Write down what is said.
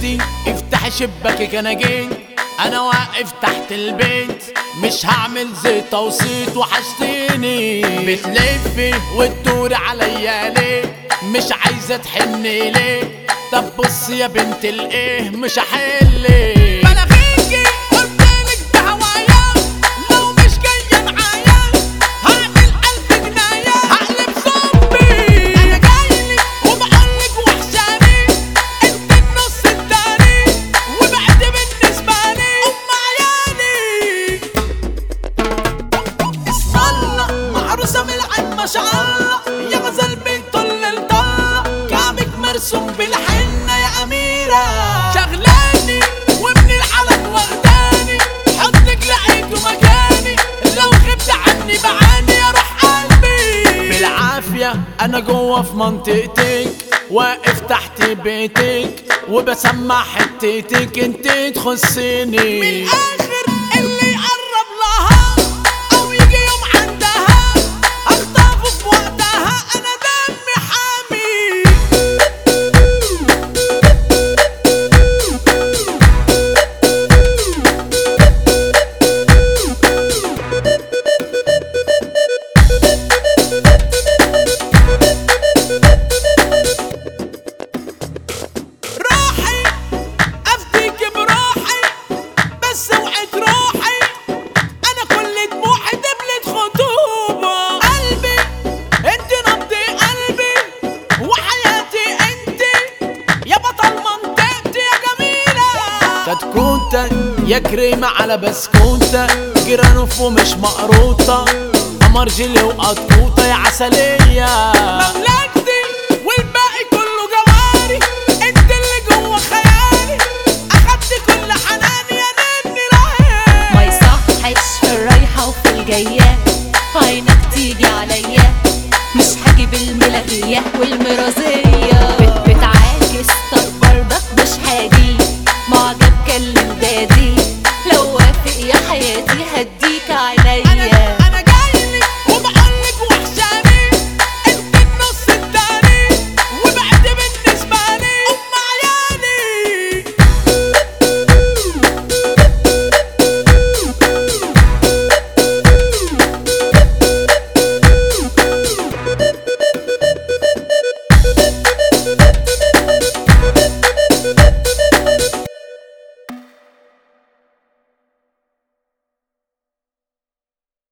بنتي افتحي شباكك انا جيت انا واقف تحت البيت مش هعمل زيت وصيت وحشتيني بتلفي وتدوري عليا ليه مش عايزه تحني ليه طب بص يا بنت الايه مش هحلك بلاغيكي قلتلك بهوايا لو مش جاية معايا هعمل ألف جناية هقلب زومبي أنا جايلك وبقولك وحشاني أنت النص التاني وبعد بالنسبة لي أم عيالي اسم الله معروسة من العين ما شاء الله يا غزل بنت اللي طلع كعبك مرسوم بالحنة يا أميرة شغلاني ومن العلم واخداني حضنك لقيته مكاني لو غبت عني بعاني يا روح قلبي بالعافية أنا جوه في منطقتك واقف تحت بيتك وبسمع حتتك انت تخصني من الآخر اللي يقرب لها أو يجي يوم عندها أخطفه في وقتها أنا دمي حامي روحي افديك بروحي بس وعد روحي انا كل دموعي دبلة خطوبة قلبي انت نبض قلبي وحياتي انت يا بطل منطقتي يا جميلة كتكوتة يا كريمة على بسكوتة جرانوف ومش مقروطة قمر جيلي وقطوطة يا عسلية مملكتي والباقي كله جواري انت اللي جوه خيالي اخدت كل حناني يا نني العين ما يصحش في الرايحة وفي الجاية عينك تيجي عليا مش هجيب الملاغية والمرازية